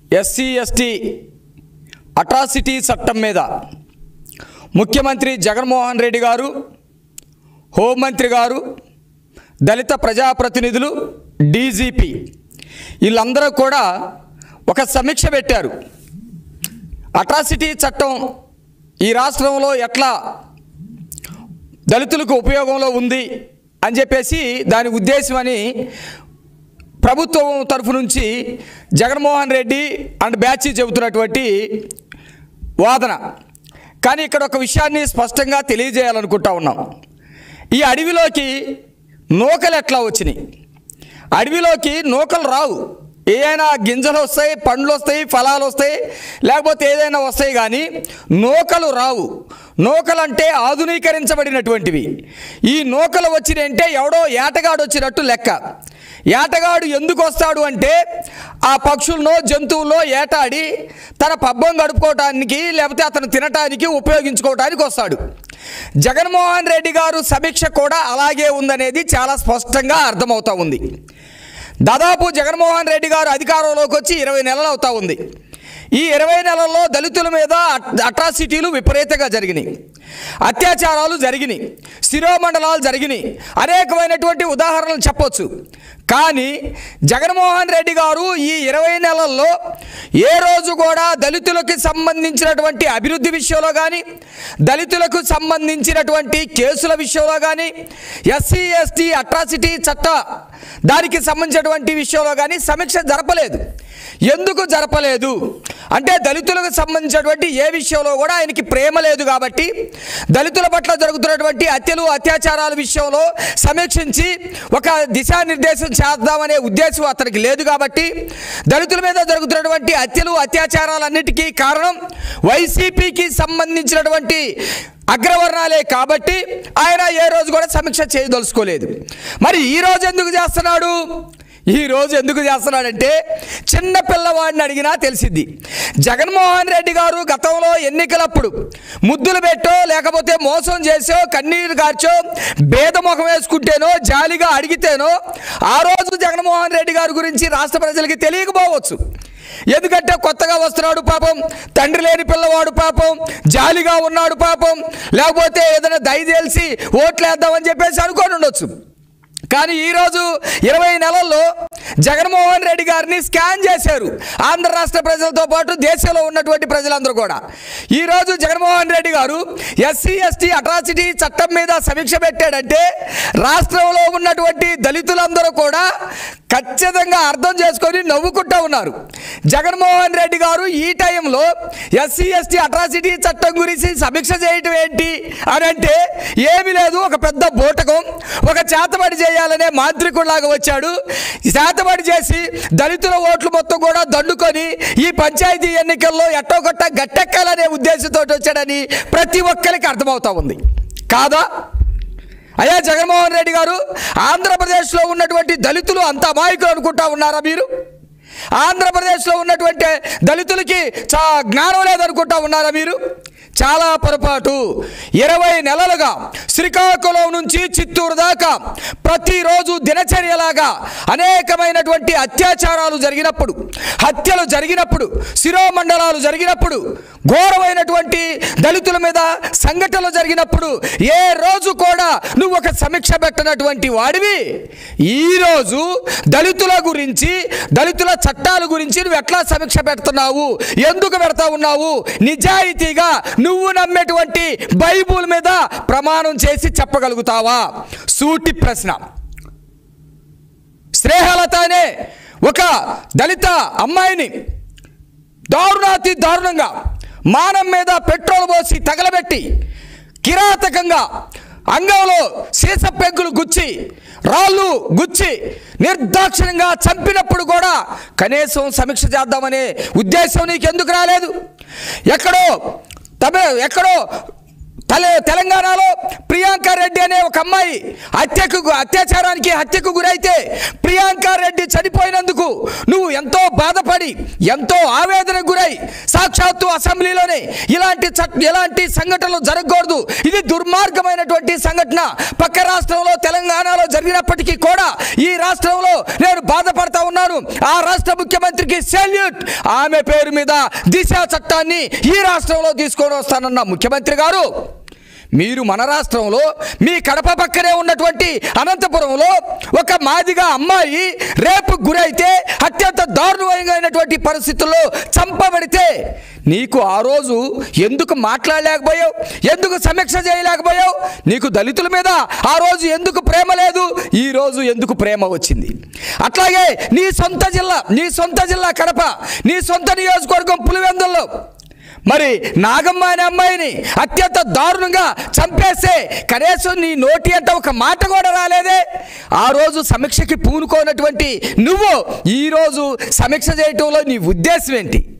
SC ST atrocity చట్టం మీద ముఖ్యమంత్రి జగన్మోహన్ రెడ్డి గారు హోంమంత్రి గారు దళిత ప్రజాప్రతినిధులు డీజీపీ వీళ్ళందరూ కూడా ఒక సమీక్ష పెట్టారు అట్రాసిటీ చట్టం ఈ రాష్ట్రంలో ఎట్లా దళితులకు ఉపయోగంలో ఉంది అని చెప్పేసి దాని ఉద్దేశం అని ప్రభుత్వం తరఫు నుంచి జగన్మోహన్ రెడ్డి అండ్ బ్యాచ్ చెబుతున్నటువంటి వాదన కానీ ఇక్కడ ఒక విషయాన్ని స్పష్టంగా తెలియజేయాలనుకుంటా ఉన్నాం ఈ అడవిలోకి నూకలు ఎట్లా వచ్చినాయి అడవిలోకి నూకలు రావు ఏదైనా గింజలు వస్తాయి పండ్లు వస్తాయి ఫలాలు వస్తాయి లేకపోతే ఏదైనా వస్తాయి కానీ నూకలు రావు నూకలు అంటే ఆధునీకరించబడినటువంటివి ఈ నూకలు వచ్చినాయంటే ఎవడో ఏటగాడు వచ్చినట్టు లెక్క ఏటగాడు ఎందుకు వస్తాడు అంటే ఆ పక్షులను జంతువుల్లో ఏటాడి తన పబ్బం గడుపుకోవటానికి లేకపోతే అతను తినటానికి ఉపయోగించుకోవటానికి వస్తాడు జగన్మోహన్ రెడ్డి గారు సమీక్ష కూడా అలాగే ఉందనేది చాలా స్పష్టంగా అర్థమవుతా ఉంది దాదాపు జగన్మోహన్ రెడ్డి గారు అధికారంలోకి వచ్చి ఇరవై నెలలు అవుతా ఉంది ఈ ఇరవై నెలల్లో దళితుల మీద అట్- అట్రాసిటీలు విపరీతంగా జరిగినాయి అత్యాచారాలు జరిగినాయి శిరోమండలాలు జరిగినాయి అనేకమైనటువంటి ఉదాహరణలు చెప్పొచ్చు కానీ జగన్మోహన్ రెడ్డి గారు ఈ ఇరవై నెలల్లో ఏ రోజు కూడా దళితులకి సంబంధించినటువంటి అభివృద్ధి విషయంలో కానీ దళితులకు సంబంధించినటువంటి కేసుల విషయంలో కానీ ఎస్సీ ఎస్టీ అట్రాసిటీ చట్ట దానికి సంబంధించినటువంటి విషయంలో కానీ సమీక్ష జరపలేదు ఎందుకు జరపలేదు అంటే దళితులకు సంబంధించినటువంటి ఏ విషయంలో కూడా ఆయనకి ప్రేమ లేదు కాబట్టి దళితుల పట్ల జరుగుతున్నటువంటి హత్యలు అత్యాచారాల విషయంలో సమీక్షించి ఒక దిశానిర్దేశం చేద్దామనే ఉద్దేశం అతనికి లేదు కాబట్టి దళితుల మీద జరుగుతున్నటువంటి హత్యలు అత్యాచారాలన్నిటికీ కారణం వైసీపీకి సంబంధించినటువంటి అగ్రవర్ణాలే కాబట్టి ఆయన ఏ రోజు కూడా సమీక్ష చేయదలుచుకోలేదు మరి ఈ రోజు ఎందుకు చేస్తున్నాడు ఈ రోజు ఎందుకు చేస్తున్నాడంటే చిన్న పిల్లవాడిని అడిగినా తెలిసింది జగన్మోహన్ రెడ్డి గారు గతంలో ఎన్నికలప్పుడు ముద్దులు పెట్టో లేకపోతే మోసం చేసో కన్నీరు కార్చో భేద ముఖం వేసుకుంటేనో జాలిగా అడిగితేనో ఆ రోజు జగన్మోహన్ రెడ్డి గారి గురించి రాష్ట్ర ప్రజలకి తెలియకపోవచ్చు ఎందుకంటే కొత్తగా వస్తున్నాడు పాపం తండ్రి లేని పిల్లవాడు పాపం జాలిగా ఉన్నాడు పాపం లేకపోతే ఏదైనా దయచేసి ఓట్లేద్దామని చెప్పేసి అనుకొని ఉండొచ్చు కానీ ఈరోజు ఇరవై నెలల్లో జగన్మోహన్ రెడ్డి గారిని స్కాన్ చేశారు ఆంధ్ర రాష్ట్ర ప్రజలతో పాటు దేశంలో ఉన్నటువంటి ప్రజలందరూ కూడా ఈరోజు జగన్మోహన్ రెడ్డి గారు ఎస్సీ ఎస్టీ అట్రాసిటీ చట్టం మీద సమీక్ష పెట్టాడంటే రాష్ట్రంలో ఉన్నటువంటి దళితులందరూ కూడా ఖచ్చితంగా అర్థం చేసుకొని నవ్వుకుంటూ ఉన్నారు జగన్మోహన్ రెడ్డి గారు ఈ టైంలో ఎస్సీ ఎస్టీ అట్రాసిటీ చట్టం గురించి సమీక్ష చేయటం ఏంటి అని అంటే ఏమీ లేదు ఒక పెద్ద బూటకం ఒక చేతబడి చేయాలనే మాంత్రికుడిలాగా వచ్చాడు చేతబడి చేసి దళితుల ఓట్లు మొత్తం కూడా దండుకొని ఈ పంచాయతీ ఎన్నికల్లో ఎట్టో కొట్ట గట్టెక్కాలనే ఉద్దేశంతో వచ్చాడని ప్రతి ఒక్కరికి అర్థమవుతా ఉంది కాదా అయ్యా జగన్మోహన్ రెడ్డి గారు ఆంధ్రప్రదేశ్లో ఉన్నటువంటి దళితులు అంత అమాయకులు అనుకుంటా ఉన్నారా మీరు ఆంధ్రప్రదేశ్లో ఉన్నటువంటి దళితులకి చా జ్ఞానం లేదనుకుంటా ఉన్నారా మీరు చాలా పొరపాటు ఇరవై నెలలుగా శ్రీకాకుళం నుంచి చిత్తూరు దాకా ప్రతిరోజు దినచర్యలాగా అనేకమైనటువంటి అత్యాచారాలు జరిగినప్పుడు హత్యలు జరిగినప్పుడు శిరోమండలాలు జరిగినప్పుడు ఘోరమైనటువంటి దళితుల మీద సంఘటనలు జరిగినప్పుడు ఏ రోజు కూడా నువ్వు ఒక సమీక్ష పెట్టినటువంటి వాడివి ఈరోజు దళితుల గురించి దళితుల చట్టాల గురించి నువ్వు ఎట్లా సమీక్ష పెడుతున్నావు ఎందుకు పెడతా ఉన్నావు నిజాయితీగా నువ్వు నమ్మేటువంటి బైబుల్ మీద ప్రమాణం చేసి చెప్పగలుగుతావా సూటి ప్రశ్న శ్రేహలత అనే ఒక దళిత అమ్మాయిని దారుణాతి దారుణంగా మానం మీద పెట్రోల్ పోసి తగలబెట్టి కిరాతకంగా అంగంలో సీస పెంకులు గుచ్చి రాళ్ళు గుచ్చి నిర్దాక్షిణ్యంగా చంపినప్పుడు కూడా కనీసం సమీక్ష చేద్దామనే ఉద్దేశం నీకు ఎందుకు రాలేదు ఎక్కడో తమ ఎక్కడో తలే తెలంగాణలో ప్రియాంక రెడ్డి అనే ఒక అమ్మాయి హత్యకు అత్యాచారానికి హత్యకు గురైతే ప్రియాంక రెడ్డి చనిపోయినందుకు నువ్వు ఎంతో బాధపడి ఎంతో ఆవేదనకు గురై సాక్షాత్తు అసెంబ్లీలోనే ఇలాంటి చట్ ఇలాంటి సంఘటనలు జరగకూడదు ఇది దుర్మార్గమైనటువంటి సంఘటన పక్క రాష్ట్రంలో తెలంగాణలో జరిగినప్పటికీ కూడా ఈ రాష్ట్రంలో నేను బాధపడతా ఉన్నాను ఆ రాష్ట్ర ముఖ్యమంత్రికి సెల్యూట్ ఆమె పేరు మీద దిశ చట్టాన్ని ఈ రాష్ట్రంలో తీసుకొని వస్తానన్న ముఖ్యమంత్రి గారు మీరు మన రాష్ట్రంలో మీ కడప పక్కనే ఉన్నటువంటి అనంతపురంలో ఒక మాదిగా అమ్మాయి రేపు గురైతే అత్యంత దారుణమైనటువంటి పరిస్థితుల్లో చంపబడితే నీకు ఆ రోజు ఎందుకు మాట్లాడలేకపోయావు ఎందుకు సమీక్ష చేయలేకపోయావు నీకు దళితుల మీద ఆ రోజు ఎందుకు ప్రేమ లేదు ఈ రోజు ఎందుకు ప్రేమ వచ్చింది అట్లాగే నీ సొంత జిల్లా నీ సొంత జిల్లా కడప నీ సొంత నియోజకవర్గం పులివెందుల్లో మరి నాగమ్మ అనే అమ్మాయిని అత్యంత దారుణంగా చంపేస్తే కనీసం నీ నోటి అంటే ఒక మాట కూడా రాలేదే ఆ రోజు సమీక్షకి పూనుకోనటువంటి నువ్వు ఈరోజు సమీక్ష చేయటంలో నీ ఉద్దేశం ఏంటి